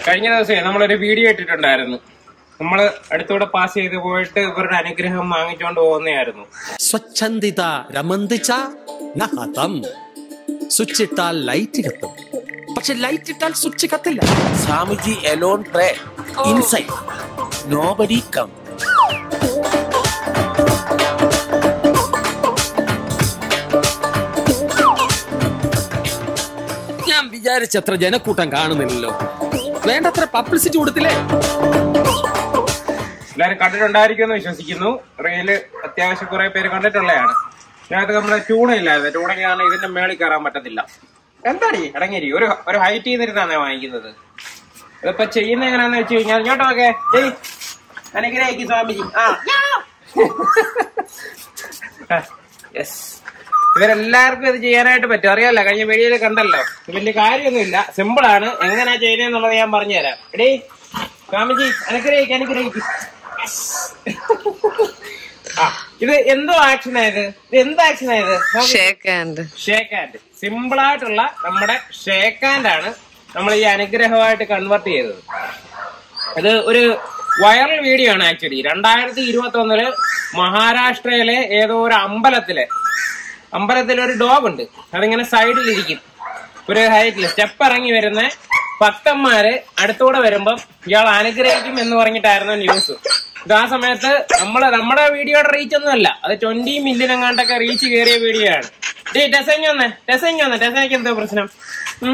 കഴിഞ്ഞ ദിവസമേ നമ്മളൊരു വീഡിയോ ഇട്ടിട്ടുണ്ടായിരുന്നു നമ്മള് അടുത്തൂടെ പാസ് ചെയ്ത് പോയിട്ട് ഇവരുടെ അനുഗ്രഹം വാങ്ങിച്ചോണ്ട് പോകുന്നതായിരുന്നു സ്വച്ഛന്ദിത രമന്തിച്ച നഹതം സ്വിച്ച് ഇട്ടാൽ ലൈറ്റ് കത്തും പക്ഷെ ലൈറ്റ് ഇട്ടാൽ സ്വിച്ച് കത്തില്ല Swamiji alone pray inside. Nobody come. ഞാൻ വിചാരിച്ചത്ര ജനക്കൂട്ടം കാണുന്നില്ലല്ലോ വേണ്ടത്ര പബ്ലിസിറ്റി കൊടുത്തില്ലേ എല്ലാരും കണ്ടിട്ടുണ്ടായിരിക്കുമെന്ന് വിശ്വസിക്കുന്നു റീല് അത്യാവശ്യം കുറെ പേര് കണ്ടിട്ടുള്ളതാണ് ഇതിനകത്ത് നമ്മുടെ ട്യൂണ ഇല്ലായിരുന്നു ട്യൂണയ്ക്ക് കാരണം ഇതിന്റെ മേളിൽ കയറാൻ പറ്റത്തില്ല എന്താടി ഇറങ്ങിരി ഒരു ഒരു ഹൈറ്റ് ചെയ്തിരുന്നാണ് വാങ്ങിക്കുന്നത് ഇതിപ്പോ ചെയ്യുന്ന എങ്ങനെയാന്ന് വെച്ച് കഴിഞ്ഞാൽ ഇങ്ങോട്ട് നോക്കേ ഏയ് അനുഗ്രഹിക്കും സ്വാമിജി ആ യെസ് ഇവരെല്ലാവർക്കും ഇത് ചെയ്യാനായിട്ട് പറ്റും അറിയാലോ കഴിഞ്ഞ വീഡിയോയിൽ കണ്ടല്ലോ ഇത് വലിയ കാര്യമൊന്നുമില്ല സിമ്പിൾ ആണ് എങ്ങനെയാ ചെയ്യുന്നതെന്നുള്ളത് ഞാൻ പറഞ്ഞുതരാം എടീ സ്വാമിജി അനുഗ്രഹിക്കും അനുഗ്രഹിക്കും ആ ഇത് എന്തോ ആക്ഷൻ ആയത് ഇത് എന്ത് ആക്ഷൻ ആയത് shake hand shake hand simple ആയിട്ടുള്ള നമ്മുടെ ഷേക്ക് ഹാൻഡ് ആണ് നമ്മൾ ഈ അനുഗ്രഹമായിട്ട് കൺവേർട്ട് ചെയ്തത് ഇത് ഒരു വൈറൽ വീഡിയോ ആണ് ആക്ച്വലി രണ്ടായിരത്തി ഇരുപത്തി ഒന്നില് മഹാരാഷ്ട്രയിലെ ഏതോ ഒരു അമ്പലത്തില് അമ്പലത്തിൽ ഒരു ഡോഗ് ഉണ്ട് അതിങ്ങനെ സൈഡിലിരിക്കും ഒരു ഹൈറ്റിൽ സ്റ്റെപ്പ് ഇറങ്ങി വരുന്ന ഭക്തന്മാര് അടുത്തൂടെ വരുമ്പം ഇയാൾ അനുഗ്രഹിക്കും എന്ന് പറഞ്ഞിട്ടായിരുന്നു ന്യൂസ് ഇത് ആ സമയത്ത് നമ്മള് നമ്മുടെ വീഡിയോയുടെ റീച്ച് ഒന്നും അല്ല അത് ട്വന്റി മില്യൺ എങ്ങാണ്ടൊക്കെ റീച്ച് കയറിയ വീഡിയോ ആണ് ഡേ ടെസഞ്ഞ് വന്നേ ടെസഞ്ഞ് വന്നേ ടെസയ്ക്ക് എന്തോ പ്രശ്നം ഉം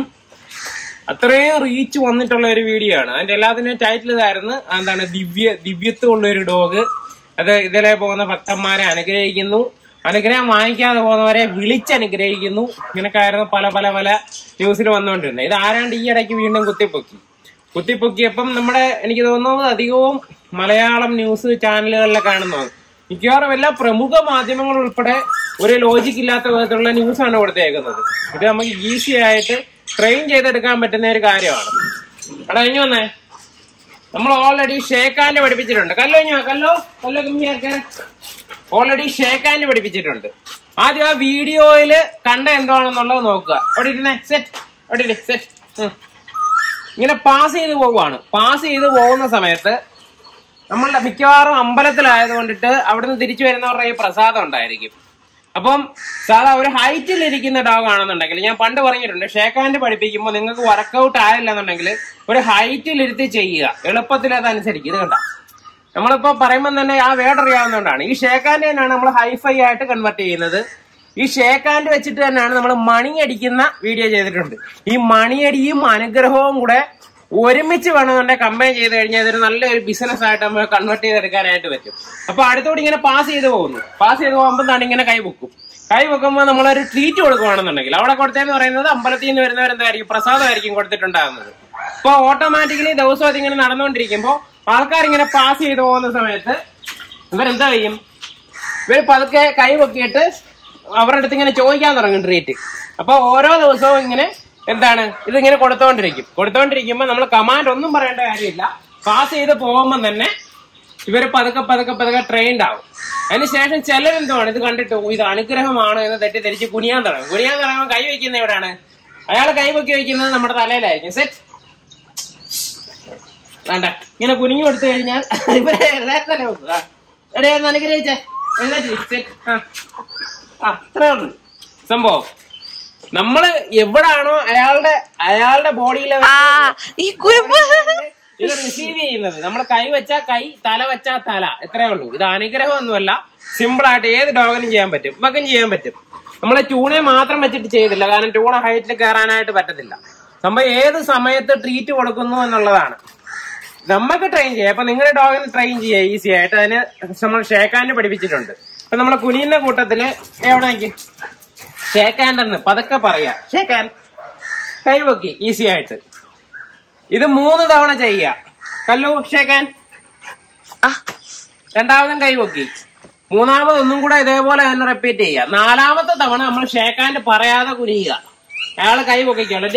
അത്രയും റീച്ച് വന്നിട്ടുള്ള ഒരു വീഡിയോ ആണ് അതിന്റെ എല്ലാത്തിനും ടൈറ്റിൽ ഇതായിരുന്നു എന്താണ് ദിവ്യ ദിവ്യത്വമുള്ള ഒരു ഡോഗ് അത് ഇതിലെ പോകുന്ന ഭക്തന്മാരെ അനുഗ്രഹിക്കുന്നു അനുഗ്രഹം വാങ്ങിക്കാതെ പോകുന്നവരെ വിളിച്ചനുഗ്രഹിക്കുന്നു ഇങ്ങനൊക്കെയായിരുന്നു പല പല പല ന്യൂസിൽ വന്നുകൊണ്ടിരുന്നത് ഇത് ആരാണ്ട് ഈ ഇടയ്ക്ക് വീണ്ടും കുത്തിപ്പൊക്കി കുത്തിപ്പൊക്കിയപ്പം നമ്മുടെ എനിക്ക് തോന്നുന്നത് അധികവും മലയാളം ന്യൂസ് ചാനലുകളിലെ കാണുന്നതാണ് മിക്കവാറും എല്ലാ പ്രമുഖ മാധ്യമങ്ങൾ ഉൾപ്പെടെ ഒരു ലോജിക് ഇല്ലാത്ത വിധത്തിലുള്ള ന്യൂസാണ് കൊടുത്തേക്കുന്നത് ഇത് നമുക്ക് ഈസി ആയിട്ട് ട്രെയിൻ ചെയ്തെടുക്കാൻ പറ്റുന്ന ഒരു കാര്യമാണ് എടാ ഇനി വന്നേ നമ്മൾ ഓൾറെഡി ഷേക്കാൻഡ് പഠിപ്പിച്ചിട്ടുണ്ട് കല്ലോ ഇനി വാ, കല്ലോ കല്ലോ കുമ്മിയൊക്കെ ഓൾറെഡി ഷേക്കാൻഡ് പഠിപ്പിച്ചിട്ടുണ്ട് ആദ്യം ആ വീഡിയോയില് കണ്ട എന്താണെന്നുള്ളത് നോക്കുക അവിടെ ഇരുന്നേ സെറ്റ് അവിടെ ഇരി സെറ്റ് ഇങ്ങനെ പാസ് ചെയ്ത് പോവുകയാണ് പാസ് ചെയ്ത് പോകുന്ന സമയത്ത് നമ്മളുടെ മിക്കവാറും അമ്പലത്തിലായത് കൊണ്ടിട്ട് അവിടുന്ന് തിരിച്ചു വരുന്നവരുടെ ഈ പ്രസാദം ഉണ്ടായിരിക്കും അപ്പം സാധാ ഒരു ഹൈറ്റിൽ ഇരിക്കുന്ന ഡോഗ് ആണെന്നുണ്ടെങ്കിൽ ഞാൻ പണ്ട് പറഞ്ഞിട്ടുണ്ട് ഷേക്ക് ഹാൻഡ് പഠിപ്പിക്കുമ്പോൾ നിങ്ങൾക്ക് വർക്കൗട്ട് ആയില്ല എന്നുണ്ടെങ്കിൽ ഒരു ഹൈറ്റിൽ ഇരുത്തി ചെയ്യുക എളുപ്പത്തിൽ അതനുസരിക്കും ഇത് കണ്ട നമ്മളിപ്പോ പറയുമ്പോൾ തന്നെ ആ വേർഡ് അറിയാവുന്നതുകൊണ്ടാണ് ഈ ഷേക്ക് ഹാൻഡ് തന്നെയാണ് നമ്മൾ ഹൈഫൈ ആയിട്ട് കൺവേർട്ട് ചെയ്യുന്നത് ഈ ഷേക്ക് ഹാൻഡ് വെച്ചിട്ട് തന്നെയാണ് നമ്മൾ മണി അടിക്കുന്ന വീഡിയോ ചെയ്തിട്ടുണ്ട് ഈ മണിയടിയും അനുഗ്രഹവും കൂടെ ഒരുമിച്ച് വേണമെന്നുണ്ടെങ്കിൽ കമ്പൈൻ ചെയ്ത് കഴിഞ്ഞാൽ ഇതൊരു നല്ലൊരു ബിസിനസ് ആയിട്ട് നമുക്ക് കൺവേർട്ട് ചെയ്തെടുക്കാനായിട്ട് പറ്റും അപ്പൊ അടുത്തോടെ ഇങ്ങനെ പാസ് ചെയ്ത് പോകുന്നു പാസ് ചെയ്ത് പോകുമ്പോൾ തന്നെ ഇങ്ങനെ കൈ പൊക്കും കൈ വെക്കുമ്പോൾ നമ്മളൊരു ട്രീറ്റ് കൊടുക്കുകയാണെന്നുണ്ടെങ്കിൽ അവിടെ കൊടുത്തതെന്ന് പറയുന്നത് അമ്പലത്തിൽ നിന്ന് വരുന്നവരെന്തായിരിക്കും പ്രസാദമായിരിക്കും കൊടുത്തിട്ടുണ്ടാകുന്നത് അപ്പൊ ഓട്ടോമാറ്റിക്കലി ദിവസവും അതിങ്ങനെ നടന്നുകൊണ്ടിരിക്കുമ്പോൾ ആൾക്കാർ ഇങ്ങനെ പാസ് ചെയ്ത് പോകുന്ന സമയത്ത് ഇവരെന്താ ചെയ്യും ഇവർ പതുക്കെ കൈ പൊക്കിയിട്ട് അവരുടെ അടുത്ത് ഇങ്ങനെ ചോദിക്കാൻ തുടങ്ങും ട്രീറ്റ് അപ്പൊ ഓരോ ദിവസവും ഇങ്ങനെ എന്താണ് ഇതിങ്ങനെ കൊടുത്തോണ്ടിരിക്കും കൊടുത്തോണ്ടിരിക്കുമ്പോൾ നമ്മൾ കമാൻഡ് ഒന്നും പറയേണ്ട കാര്യമില്ല പാസ് ചെയ്ത് പോകുമ്പോൾ തന്നെ ഇവര് പതുക്കെ പതുക്കെ പതുക്കെ ട്രെയിൻഡ് ആവും അതിനുശേഷം ചിലരെന്തുവാണ് ഇത് കണ്ടിട്ട് "ഓ, ഇത് അനുഗ്രഹമാണ് എന്ന് തെറ്റിദ്ധരിച്ച് കുനിയാൻ തുടങ്ങും കുനിയാൻ തുടങ്ങുമ്പോൾ കൈ വെക്കുന്ന എവിടെയാണ് അയാൾ കൈ പൊക്കി വെക്കുന്നത് നമ്മുടെ തലയിലായിരിക്കും സെറ്റ് വേണ്ട ഇങ്ങനെ കുനിഞ്ഞു കൊടുത്തു കഴിഞ്ഞാൽ ഇവരെ എല്ലാവരും തന്നെ വെക്കുക എവിടെയായിരുന്നു അനുഗ്രഹിച്ചേ എഴുന്നേറ്റ് സെറ്റ് ആ ആ അത്രേ ഉള്ളൂ സംഭവം നമ്മള് എവിടാണോ അയാളുടെ അയാളുടെ ബോഡിയിലെ ആ ഈ കുരുപ്പ് ഇത് റിസീവ് ചെയ്യുന്നത് നമ്മൾ കൈ വെച്ചാ കൈ തല വെച്ചാ തല ഇത്രേ ഉള്ളൂ ഇത് അനുഗ്രഹമൊന്നുമല്ല സിമ്പിൾ ആയിട്ട് ഏത് ഡോഗിനും ചെയ്യാൻ പറ്റും മകൻ ചെയ്യാൻ പറ്റും നമ്മളെ ട്യൂണെ മാത്രം വെച്ചിട്ട് ചെയ്തില്ല കാരണം ട്യൂണ ഹൈറ്റിൽ കയറാനായിട്ട് പറ്റത്തില്ല സംഭവം ഏത് സമയത്ത് ട്രീറ്റ് കൊടുക്കുന്നു എന്നുള്ളതാണ് നമുക്ക് ട്രെയിൻ ചെയ്യാം അപ്പൊ നിങ്ങളുടെ ഡോഗിന് ട്രെയിൻ ചെയ്യാം ഈസി ആയിട്ട് അതിന് നമ്മൾ ഷേക്കാൻഡ് പഠിപ്പിച്ചിട്ടുണ്ട് അപ്പൊ നമ്മളെ കുനിയുന്ന കൂട്ടത്തില് എവിടെ നിൽക്കും ഷേക്കാൻഡ് എന്ന് പതുക്കെ പറയാ ഷേക്കാൻ കൈവക്കി ഈസി ആയിട്ട് ഇത് മൂന്ന് തവണ ചെയ്യുക കല്ലു ഷേക്കാൻ ആ രണ്ടാമതും കൈവക്കി മൂന്നാമത് ഒന്നും കൂടെ ഇതേപോലെ തന്നെ റിപ്പീറ്റ് ചെയ്യുക നാലാമത്തെ തവണ നമ്മൾ ഷേക്കാൻഡ് പറയാതെ കുനിയുക അയാള് കൈ പൊക്കിക്കുള്ളൂ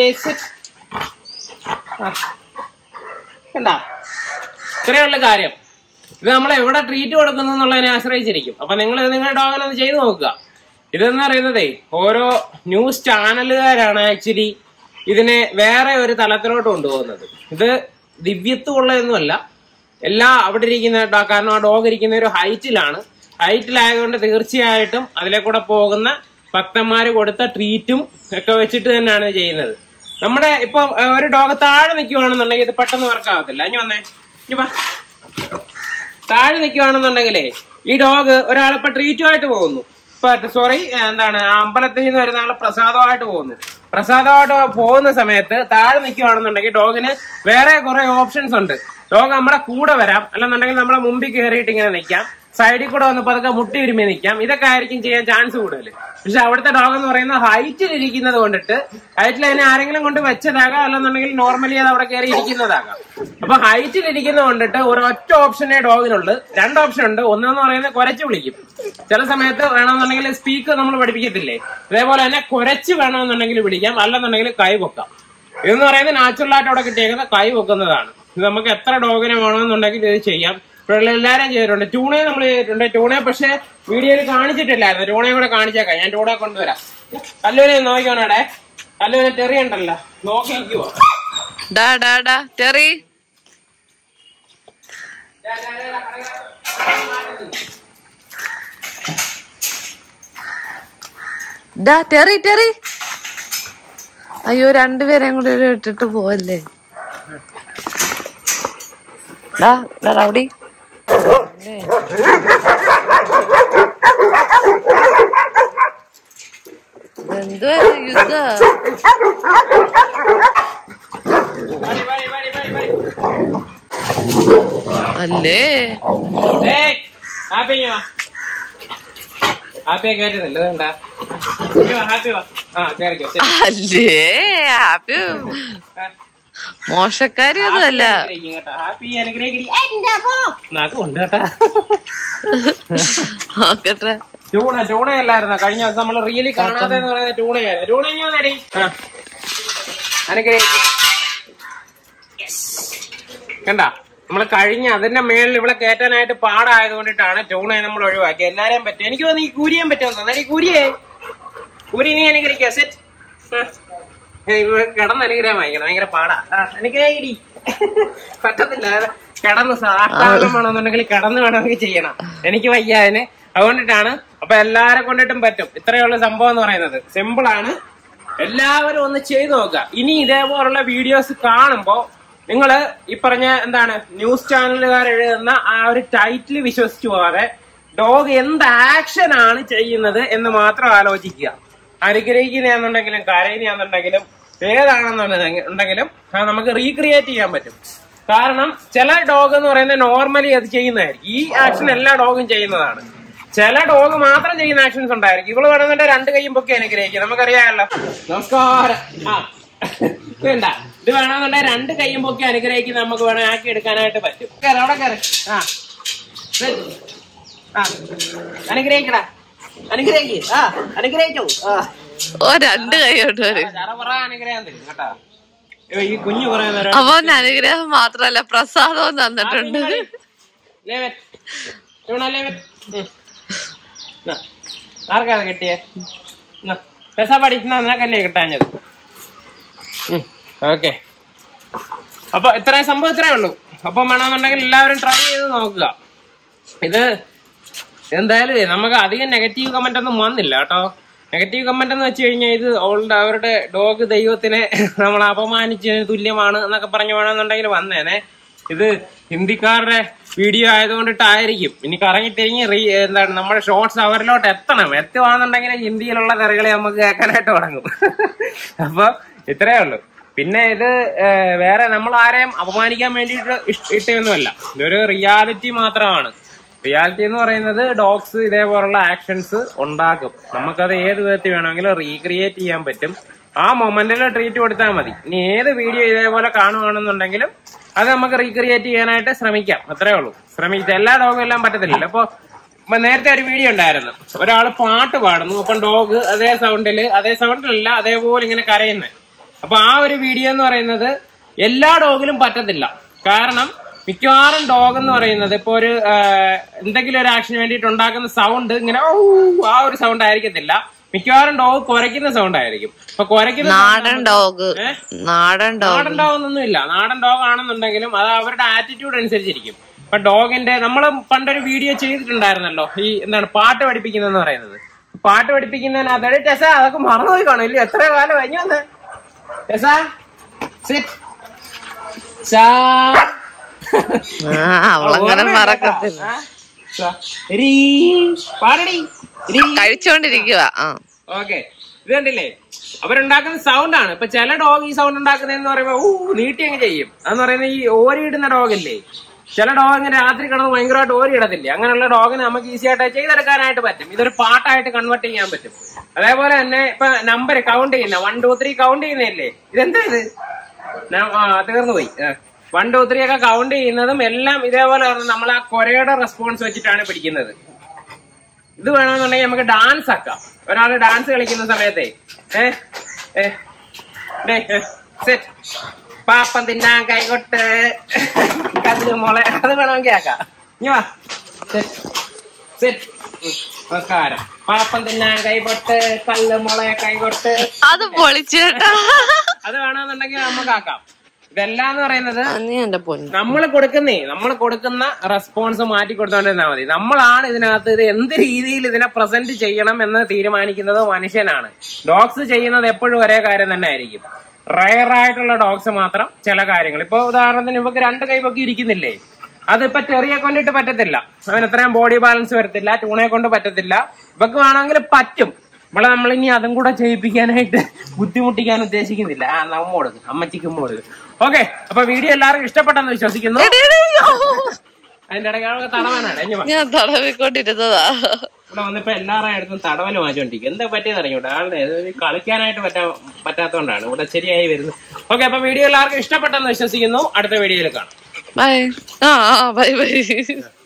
കണ്ടാ ഇത്രയുള്ള കാര്യം ഇത് നമ്മൾ എവിടെ ട്രീറ്റ് കൊടുക്കുന്നു എന്നുള്ളതിനെ ആശ്രയിച്ചിരിക്കും അപ്പൊ നിങ്ങൾ ഇത് നിങ്ങളുടെ ഡോഗിനെ ഒന്ന് ചെയ്തു നോക്കുക ഇതെന്ന് പറയുന്നതേ ഓരോ ന്യൂസ് ചാനലുകാരാണ് ആക്ച്വലി ഇതിനെ വേറെ ഒരു തലത്തിലോട്ട് കൊണ്ടുപോകുന്നത് ഇത് ദിവ്യത്വം ഉള്ളതൊന്നുമല്ല എല്ലാ അവിടെ ഇരിക്കുന്ന ഡോ- കാരണം ആ ഡോഗ് ഇരിക്കുന്ന ഒരു ഹൈറ്റിലാണ് ഹൈറ്റിലായതുകൊണ്ട് തീർച്ചയായിട്ടും അതിലെ കൂടെ പോകുന്ന ഭക്തന്മാര് കൊടുത്ത ട്രീറ്റും ഒക്കെ വെച്ചിട്ട് തന്നെയാണ് ചെയ്യുന്നത് നമ്മുടെ ഇപ്പൊ ഏഹ്, ഒരു ഡോഗ് താഴെ നിൽക്കുവാണെന്നുണ്ടെങ്കിൽ ഇത് പെട്ടെന്ന് വർക്കാവത്തില്ല ഇനി വന്നേ ഇനി വാ താഴെ നിൽക്കുവാണെന്നുണ്ടെങ്കിലേ ഈ ഡോഗ് ഒരാളിപ്പോ ട്രീറ്റുമായിട്ട് പോകുന്നു ഇപ്പൊ സോറി എന്താണ് ആ അമ്പലത്തിൽ നിന്ന് വരുന്ന ആള് പ്രസാദമായിട്ട് പോകുന്നു പ്രസാദമായിട്ട് പോകുന്ന സമയത്ത് താഴെ നിൽക്കുവാണെന്നുണ്ടെങ്കിൽ ഡോഗിന് വേറെ കുറെ ഓപ്ഷൻസ് ഉണ്ട് ഡോഗ് നമ്മുടെ കൂടെ വരാം അല്ലെന്നുണ്ടെങ്കിൽ നമ്മുടെ മുമ്പിൽ കയറിയിട്ട് ഇങ്ങനെ നിൽക്കാം സൈഡിൽ കൂടെ വന്ന് പതുക്കെ മുട്ടി ഉരുമി നിൽക്കാം ഇതൊക്കെ ആയിരിക്കും ചെയ്യാൻ ചാൻസ് കൂടുതൽ പക്ഷെ അവിടുത്തെ ഡോഗ് എന്ന് പറയുന്നത് ഹൈറ്റിൽ ഇരിക്കുന്നത് കൊണ്ടിട്ട് ഹൈറ്റിൽ അതിനെ ആരെങ്കിലും കൊണ്ട് വെച്ചതാകാം അല്ലെന്നുണ്ടെങ്കിൽ നോർമലി അത് അവിടെ കയറി ഇരിക്കുന്നതാകാം അപ്പൊ ഹൈറ്റിൽ ഇരിക്കുന്നത് കൊണ്ടിട്ട് ഒരു ഒറ്റ ഓപ്ഷനേ ഡോഗിനുള്ളൂ രണ്ട് ഓപ്ഷൻ ഉണ്ട് ഒന്നെന്ന് പറയുന്നത് കുരച്ച് വിളിക്കും ചില സമയത്ത് വേണമെന്നുണ്ടെങ്കിൽ സ്പീക്ക് നമ്മൾ പഠിപ്പിക്കത്തില്ലേ അതേപോലെ തന്നെ കുരച്ച് വേണമെന്നുണ്ടെങ്കിൽ വിളിക്കാം അല്ലെന്നുണ്ടെങ്കിൽ കൈ പൊക്കാം ഇതെന്ന് പറയുന്നത് നാച്ചുറൽ ആയിട്ട് അവിടെ കിട്ടിയേക്കുന്ന കൈ പൊക്കുന്നതാണ് ഇത് നമുക്ക് എത്ര ഡോഗിനെ വേണമെന്നുണ്ടെങ്കിൽ ഇത് ചെയ്യാം ഇവിടെ എല്ലാവരും ചെയ്തിട്ടുണ്ട് ട്യൂണയെ നമ്മൾ ചെയ്തിട്ടുണ്ട് ട്യൂണയെ പക്ഷേ വീഡിയോയിൽ കാണിച്ചിട്ടില്ലായിരുന്നു ട്യൂണയെ കൂടെ കാണിച്ചേക്കാം ഞാൻ ട്യൂണെ കൊണ്ടുവരാം കല്ലൂരെ നോക്കിക്കോണേ കല്ലൂരെ ടെറി ഉണ്ടല്ലോ നോക്കിക്കുവോ ഡാ ഡാ ഡാ ടെറി ഡാ ടെറി ടെറി അയ്യോ രണ്ടുപേരെയും കൂടി ഒരു ഇട്ടിട്ട് പോവല്ലേ ഡാ ഡാ റൗഡി എന്തുവാ യുദ്ധ വരി, വരി, വരി, വരി, വരി. അല്ലേ ഏയ്, ഹാപ്പി ഇങ്ങ് വാ. ഹാപ്പിയെ കയറ്റുന്നില്ല ഇതെന്താ ഇങ്ങ് വാ, ഹാപ്പി വാ ആ കേറിക്കോ ശരി. അല്ലേ ഹാപ്പി മോശക്കാരി ഒന്നുമല്ല അനുഗ്രഹിക്കും കേട്ടോ. ഹാപ്പി അനുഗ്രഹിക്കടി. എന്റെ അമ്മോ. നാക്ക് കൊണ്ട് കേട്ടാ നോക്കട്ടെ ട്യൂണ ട്യൂണയല്ലായിരുന്ന കഴിഞ്ഞ ദിവസം നമ്മൾ റിയലി കാണാതെ എന്ന് പറയുന്നത് ട്യൂണയായിരുന്നു ട്യൂണ ഇങ്ങനെ വന്നെടി. ആ അനുഗ്രഹിക്കും കണ്ട നമ്മൾ കഴിഞ്ഞ അതിന്റെ മേളിൽ ഇവിടെ കയറ്റാനായിട്ട് പാടായത് കൊണ്ടിട്ടാണ് ട്യൂണയെ നമ്മൾ ഒഴിവാക്കി എല്ലാരെയും പറ്റും എനിക്ക് തോന്നുന്നു ഈ കൂരിയാൻ പറ്റുമെന്ന് തോന്നുന്നു ഈ കൂരിയെ കൂരി നീ അനുഗ്രഹിക്കുക സെറ്റ് കിടന്ന് അനുഗ്രഹം വാങ്ങിക്കണം ഭയങ്കര പാടാ ആ, അനുഗ്രഹിക്കടി പറ്റത്തില്ല അത് കിടന്ന് സാഷ്ടാംഗം വേണമെന്നുണ്ടെങ്കിൽ കിടന്ന് വേണമെങ്കിൽ ചെയ്യണം എനിക്ക് വയ്യ അതിന് അതുകൊണ്ടിട്ടാണ് അപ്പൊ എല്ലാരെ കൊണ്ടിട്ടും പറ്റും ഇത്രയുള്ള സംഭവം എന്ന് പറയുന്നത് സിമ്പിൾ ആണ് എല്ലാവരും ഒന്ന് ചെയ്തു നോക്കുക ഇനി ഇതേപോലുള്ള വീഡിയോസ് കാണുമ്പോ നിങ്ങൾ ഈ പറഞ്ഞ എന്താണ് ന്യൂസ് ചാനലുകാർ എഴുതുന്ന ആ ഒരു ടൈറ്റിൽ വിശ്വസിച്ചു പോകാതെ ഡോഗ് എന്ത് ആക്ഷൻ ആണ് ചെയ്യുന്നത് എന്ന് മാത്രം ആലോചിക്കുക അനുഗ്രഹിക്കുന്നതാണെന്നുണ്ടെങ്കിലും കരയുന്നതാണെന്നുണ്ടെങ്കിലും ഏതാണെന്നുണ്ടെങ്കിലും അത് നമുക്ക് റീക്രിയേറ്റ് ചെയ്യാൻ പറ്റും കാരണം ചില ഡോഗ് എന്ന് പറയുന്നത് നോർമലി അത് ചെയ്യുന്നതായിരിക്കും ഈ ആക്ഷൻ എല്ലാ ഡോഗും ചെയ്യുന്നതാണ് ചില ഡോഗ് മാത്രം ചെയ്യുന്ന ആക്ഷൻസ് ഉണ്ടായിരിക്കും ഇവള് വേണമെന്നുണ്ടെങ്കിൽ രണ്ട് കൈയും പൊക്കി അനുഗ്രഹിക്കും നമുക്കറിയാമല്ലോ നമസ്കാരം ആ വേണ്ട ഇത് വേണമെന്നുണ്ടെങ്കിൽ രണ്ട് കൈയും പൊക്കി അനുഗ്രഹിക്കും നമുക്ക് വേണേ ആക്കി എടുക്കാനായിട്ട് പറ്റും കയറി അവിടെ കയറി ആ ദേ. ആ അനുഗ്രഹിക്കടാ അനുഗ്രഹിക്ക് ആ അനുഗ്രഹിച്ചു ആ ഓ രണ്ട് കൈയോട്ട് വരും ചറപറ അനുഗ്രഹം തരും കേട്ടാ അയ്യോ, ഈ കുഞ്ഞു കുറെ നേരം അവൻ അനുഗ്രഹം മാത്രല്ല പ്രസാദവും തന്നിട്ടുണ്ട് ലേവൻ ഇവിടെ ലേവൻ ഉം. നാ. ആർക്കാ അത് കിട്ടിയേ പെസ പഠിക്കുന്ന നിനക്കല്ലേ കിട്ടാഞ്ഞത് ഓക്കെ അപ്പൊ ഇത്രയും സംഭവം ഇത്രേ ഉള്ളൂ അപ്പം വേണമെന്നുണ്ടെങ്കിൽ എല്ലാവരും ട്രൈ ചെയ്ത് നോക്കുക ഇത് എന്തായാലും നമുക്ക് അധികം നെഗറ്റീവ് കമന്റ് ഒന്നും വന്നില്ല കേട്ടോ നെഗറ്റീവ് കമന്റ് എന്ന് വെച്ച് കഴിഞ്ഞാൽ ഇത് അവളുടെ അവരുടെ ഡോഗ് ദൈവത്തിനെ നമ്മൾ അപമാനിച്ചതിന് തുല്യമാണ് എന്നൊക്കെ പറഞ്ഞു വേണമെന്നുണ്ടെങ്കിൽ വന്നേനെ ഇത് ഹിന്ദിക്കാരുടെ വീഡിയോ ആയതുകൊണ്ടിട്ടായിരിക്കും ഇനി കറങ്ങിത്തിരിഞ്ഞ് റീ എന്താണ് നമ്മുടെ ഷോർട്സ് അവരിലോട്ട് എത്തണം എത്തുവാണെന്നുണ്ടെങ്കിൽ ഹിന്ദിയിലുള്ള കറികളെ നമുക്ക് കേൾക്കാനായിട്ട് തുടങ്ങും അപ്പൊ ഇത്രേ ഉള്ളൂ പിന്നെ ഇത് ഏഹ്, വേറെ നമ്മൾ ആരെയും അപമാനിക്കാൻ വേണ്ടിയിട്ട് ഇഷ്- ഇട്ടയൊന്നുമല്ല ഇതൊരു റിയാലിറ്റി മാത്രമാണ് റിയാലിറ്റി എന്ന് പറയുന്നത് ഡോഗ്സ് ഇതേപോലുള്ള ആക്ഷൻസ് ഉണ്ടാക്കും നമുക്കത് ഏത് വിധത്തിൽ വേണമെങ്കിലും റീക്രിയേറ്റ് ചെയ്യാൻ പറ്റും ആ മൊമെന്റിൽ ട്രീറ്റ് കൊടുത്താൽ മതി ഇനി ഏത് വീഡിയോ ഇതേപോലെ കാണുകയാണെന്നുണ്ടെങ്കിലും അത് നമുക്ക് റീക്രിയേറ്റ് ചെയ്യാനായിട്ട് ശ്രമിക്കാം അത്രേ ഉള്ളൂ ശ്രമിച്ച എല്ലാ ഡോഗും എല്ലാം പറ്റത്തില്ലല്ലോ അപ്പൊ ഇപ്പൊ നേരത്തെ ഒരു വീഡിയോ ഉണ്ടായിരുന്നു ഒരാൾ പാട്ട് പാടുന്നു അപ്പം ഡോഗ് അതേ സൗണ്ടില് അതേ സൗണ്ടിലല്ല അതേപോലെ ഇങ്ങനെ കരയുന്നത് അപ്പൊ ആ ഒരു വീഡിയോ എന്ന് പറയുന്നത് എല്ലാ ഡോഗിലും പറ്റത്തില്ല കാരണം മിക്കവാറും ഡോഗ് എന്ന് പറയുന്നത് ഇപ്പൊ ഒരു ആ, എന്തെങ്കിലും ഒരു ആക്ഷന് വേണ്ടിയിട്ട് ഉണ്ടാക്കുന്ന സൗണ്ട് ഇങ്ങനെ ഔ ആ ഒരു സൗണ്ട് ആയിരിക്കത്തില്ല മിക്കവാറും ഡോഗ് കുരയ്ക്കുന്ന സൗണ്ട് ആയിരിക്കും അപ്പൊ കുരയ്ക്കുന്ന sound നാടൻ നമുക്ക് ഡോഗ് ഏ? നാടൻ ഡോഗ് നാടൻ ഡോഗ് ഒന്നും ഇല്ല നാടൻ ഡോഗ് ആണെന്നുണ്ടെങ്കിലും അത് അവരുടെ ആറ്റിറ്റ്യൂഡ് അനുസരിച്ചിരിക്കും ഇപ്പൊ ഡോഗിന്റെ നമ്മൾ പണ്ടൊരു വീഡിയോ ചെയ്തിട്ടുണ്ടായിരുന്നല്ലോ ഈ എന്താണ് പാട്ട് പഠിപ്പിക്കുന്നതെന്ന് പറയുന്നത് പാട്ട് പഠിപ്പിക്കുന്നതിന് അതായത് ടെസ അതൊക്കെ മറന്നുപോയി കാണും ഇല്ല എത്ര കാലം കഴിഞ്ഞു വന്ന് ടെസ sit. ചാ. ആ അവളങ്ങനെ ഓർമ്മയുണ്ടോ? മറക്കത്തില്ല ആ? ചാ. രീ. പാടടി രീ. കഴിച്ചോണ്ടിരിക്കുക ആ ഓക്കെ ഇത് കണ്ടില്ലേ അവരുണ്ടാക്കുന്ന സൗണ്ട് ആണ് ഇപ്പൊ ചില ഡോഗ് ഈ സൗണ്ട് ഉണ്ടാക്കുന്നതെന്ന് പറയുമ്പോ ഊ നീട്ടി അങ്ങ് ചെയ്യും അതെന്ന് പറയുന്നത് ഈ ഓരിയിടുന്ന ഡോഗല്ലേ ചില ഡോഗ് ഇങ്ങനെ രാത്രി കിടന്ന് ഭയങ്കരമായിട്ട് ഓരിയിടത്തില്ലേ അങ്ങനെയുള്ള ഡോഗിന് നമുക്ക് ഈസി ആയിട്ട് ചെയ്തെടുക്കാനായിട്ട് പറ്റും ഇതൊരു പാട്ടായിട്ട് കൺവേർട്ട് ചെയ്യാൻ പറ്റും അതേപോലെ തന്നെ ഇപ്പൊ നമ്പർ കൗണ്ട് ചെയ്യുന്ന വൺ ടു ത്രീ കൗണ്ട് ചെയ്യുന്നതല്ലേ ഇതെന്താ ഇത് ന- ആ തീർന്നു പോയി വൺ ടു ത്രീ ഒക്കെ കൗണ്ട് ചെയ്യുന്നതും എല്ലാം ഇതേപോലെ നമ്മൾ ആ കൊരയുടെ റെസ്പോൺസ് വെച്ചിട്ടാണ് പിടിക്കുന്നത് ഇത് വേണമെന്നുണ്ടെങ്കിൽ നമുക്ക് ഡാൻസ് ആക്കാം ഒരാള് ഡാൻസ് കളിക്കുന്ന സമയത്തെ ഏ ഏ, ദേ, ഏ, set. പാപ്പം തിന്നാൻ കൈകൊട്ട് കല്ല് മോളെ അത് വേണമെങ്കിൽ ആക്കാം ഇനി വാ Set. Set. ഉം, നമസ്കാരം പാപ്പം തിന്നാൻ കൈകൊട്ട് കല്ല് മോളെ കൈകൊട്ട് അത് പൊളിച്ചേട്ടാ അത് വേണമെന്നുണ്ടെങ്കിൽ നമുക്ക് ആക്കാം ഇതെല്ലാം എന്ന് പറയുന്നത് നീ എന്റെ പൊന്നു നമ്മൾ കൊടുക്കുന്നേ നമ്മൾ കൊടുക്കുന്ന റെസ്പോൺസ് മാറ്റി കൊടുത്തോണ്ടിരുന്നാൽ മതി നമ്മളാണ് ഇതിനകത്ത് ഇത് എന്ത് രീതിയിൽ ഇതിനെ പ്രസന്റ് ചെയ്യണം എന്ന് തീരുമാനിക്കുന്നത് മനുഷ്യനാണ് ഡോഗ്സ് ചെയ്യുന്നത് എപ്പോഴും ഒരേ കാര്യം തന്നെ ആയിരിക്കും റയർ ആയിട്ടുള്ള ഡോഗ്സ് മാത്രം ചില കാര്യങ്ങൾ ഇപ്പൊ ഉദാഹരണത്തിന് ഇവക്ക് രണ്ട് കൈവൊക്കെ ഇരിക്കുന്നില്ലേ അതിപ്പോ ചെറിയ കൊണ്ടിട്ട് പറ്റത്തില്ല അവന് അത്രയും ബോഡി ബാലൻസ് വരത്തില്ല ടൂണെ കൊണ്ട് പറ്റത്തില്ല ഇവക്ക് വേണമെങ്കിൽ പറ്റും നമ്മളെ നമ്മളിനി അതും കൂടെ ചെയ്യിപ്പിക്കാനായിട്ട് ബുദ്ധിമുട്ടിക്കാൻ ഉദ്ദേശിക്കുന്നില്ല ആ നമ്മ കൊടുക്കും അമ്മച്ചിക്കും കൊടുക്കും ഓക്കെ അപ്പൊ വീഡിയോ എല്ലാവർക്കും ഇഷ്ടപ്പെട്ടെന്ന് വിശ്വസിക്കുന്നു അതിന്റെ ഇടയ്ക്ക് തടവാനാണ് ഇനി വാ. ഞാൻ തടവിക്കൊണ്ടിരുന്നതാ ഇവിടെ വന്നിപ്പോ എല്ലാവരുടെ അടുത്തും തടവല് വാങ്ങിച്ചോണ്ടിരിക്കും എന്താ പറ്റിയെന്ന് അറിഞ്ഞൂടെ ആളുടെ ഇത് കളിക്കാനായിട്ട് പറ്റാ പറ്റാത്തോണ്ടാണ് ഇവിടെ ശരിയായി വരുന്നത് ഓക്കെ അപ്പൊ വീഡിയോ എല്ലാവർക്കും ഇഷ്ടപ്പെട്ടെന്ന് വിശ്വസിക്കുന്നു അടുത്ത വീഡിയോയിൽ കാണാം ബൈ ആ ബൈ ബൈ